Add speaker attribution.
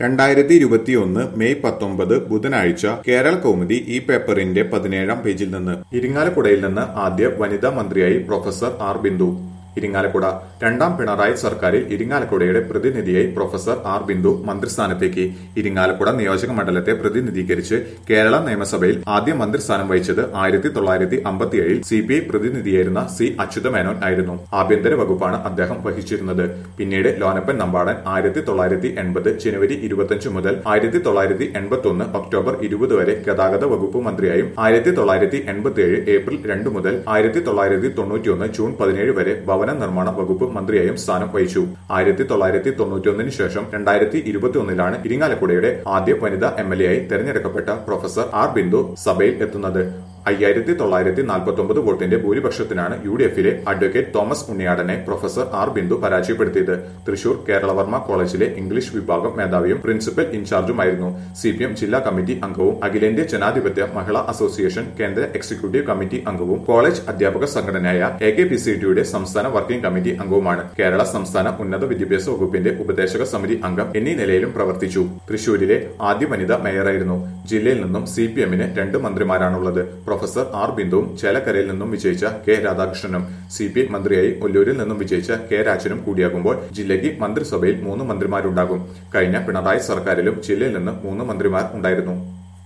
Speaker 1: രണ്ടായിരത്തി ഇരുപത്തിയൊന്ന് മെയ് പത്തൊമ്പത് ബുധനാഴ്ച കേരള കൗമുദി ഈ പേപ്പറിന്റെ പതിനേഴാം പേജിൽ നിന്ന് ഇരിങ്ങാലക്കുടയിൽ നിന്ന് ആദ്യ വനിതാ മന്ത്രിയായി പ്രൊഫസർ ആർ ബിന്ദു ഇരിങ്ങാലക്കുട രണ്ടാം പിണറായി സർക്കാരിൽ ഇരിങ്ങാലക്കുടയുടെ പ്രതിനിധിയായി പ്രൊഫസർ ആർ ബിന്ദു മന്ത്രിസ്ഥാനത്തേക്ക് ഇരിങ്ങാലക്കുട നിയോജക മണ്ഡലത്തെ പ്രതിനിധീകരിച്ച് കേരള നിയമസഭയിൽ ആദ്യ മന്ത്രിസ്ഥാനം വഹിച്ചത് ആയിരത്തി തൊള്ളായിരത്തി അമ്പത്തിയേഴിൽ സി പി ഐ പ്രതിനിധിയായിരുന്ന സി അച്യുതമേനോൻ ആയിരുന്നു ആഭ്യന്തര വകുപ്പാണ് അദ്ദേഹം വഹിച്ചിരുന്നത് പിന്നീട് ലോനപ്പൻ നമ്പാടൻ ആയിരത്തി തൊള്ളായിരത്തി എൺപത് ജനുവരി ഇരുപത്തിയഞ്ച് മുതൽ ആയിരത്തി തൊള്ളായിരത്തി എൺപത്തി ഒന്ന് ഒക്ടോബർ ഇരുപത് വരെ ഗതാഗത വകുപ്പ് മന്ത്രിയായും ആയിരത്തി തൊള്ളായിരത്തി എൺപത്തിയേഴ് ഏപ്രിൽ രണ്ട് മുതൽ ആയിരത്തി തൊള്ളായിരത്തി തൊണ്ണൂറ്റിയൊന്ന് ജൂൺ പതിനേഴ് വരെ ഭവന നിർമ്മാണ വകുപ്പ് മന്ത്രിയായും സ്ഥാനം വഹിച്ചു ആയിരത്തി തൊള്ളായിരത്തി തൊണ്ണൂറ്റിയൊന്നിന് ശേഷം രണ്ടായിരത്തി ഇരുപത്തിയൊന്നിലാണ് ഇരിങ്ങാലക്കുടയുടെ ആദ്യ വനിതാ എം എൽ എ ആയി തെരഞ്ഞെടുക്കപ്പെട്ട പ്രൊഫസർ ആർ ബിന്ദു സഭയിൽ എത്തുന്നത് അയ്യായിരത്തി തൊള്ളായിരത്തി നാൽപ്പത്തി ഒമ്പത് വോട്ടിന്റെ ഭൂരിപക്ഷത്തിനാണ് യു ഡി എഫിലെ അഡ്വക്കേറ്റ് തോമസ് ഉണ്ണിയാടനെ പ്രൊഫസർ ആർ ബിന്ദു പരാജയപ്പെടുത്തിയത് തൃശൂർ കേരളവർമ്മ കോളേജിലെ ഇംഗ്ലീഷ് വിഭാഗം മേധാവിയും പ്രിൻസിപ്പൽ ഇൻചാർജുമായിരുന്നു സി പി എം ജില്ലാ കമ്മിറ്റി അംഗവും അഖിലേന്ത്യാ ജനാധിപത്യ മഹിളാ അസോസിയേഷൻ കേന്ദ്ര എക്സിക്യൂട്ടീവ് കമ്മിറ്റി അംഗവും കോളേജ് അധ്യാപക സംഘടനയായ എ കെ പി സി ടിയുടെ സംസ്ഥാന വർക്കിംഗ് കമ്മിറ്റി അംഗവുമാണ് കേരള സംസ്ഥാന ഉന്നത വിദ്യാഭ്യാസ വകുപ്പിന്റെ ഉപദേശക സമിതി അംഗം എന്നീ നിലയിലും പ്രവർത്തിച്ചു തൃശൂരിലെ ആദ്യ വനിതാ മേയറായിരുന്നു ജില്ലയിൽ നിന്നും സി പി എമ്മിന് രണ്ട് മന്ത്രിമാരാണുള്ളത് പ്രൊഫസർ ആർ ബിന്ദുവും ചേലക്കരയിൽ നിന്നും വിജയിച്ച കെ രാധാകൃഷ്ണനും സി പി ഐ മന്ത്രിയായി ഒല്ലൂരിൽ നിന്നും വിജയിച്ച കെ രാജനും കൂടിയാകുമ്പോൾ ജില്ലയ്ക്ക് മന്ത്രിസഭയിൽ മൂന്ന് മന്ത്രിമാരുണ്ടാകും കഴിഞ്ഞ പിണറായി സർക്കാരിലും ജില്ലയിൽ നിന്ന് മൂന്ന് മന്ത്രിമാർ ഉണ്ടായിരുന്നു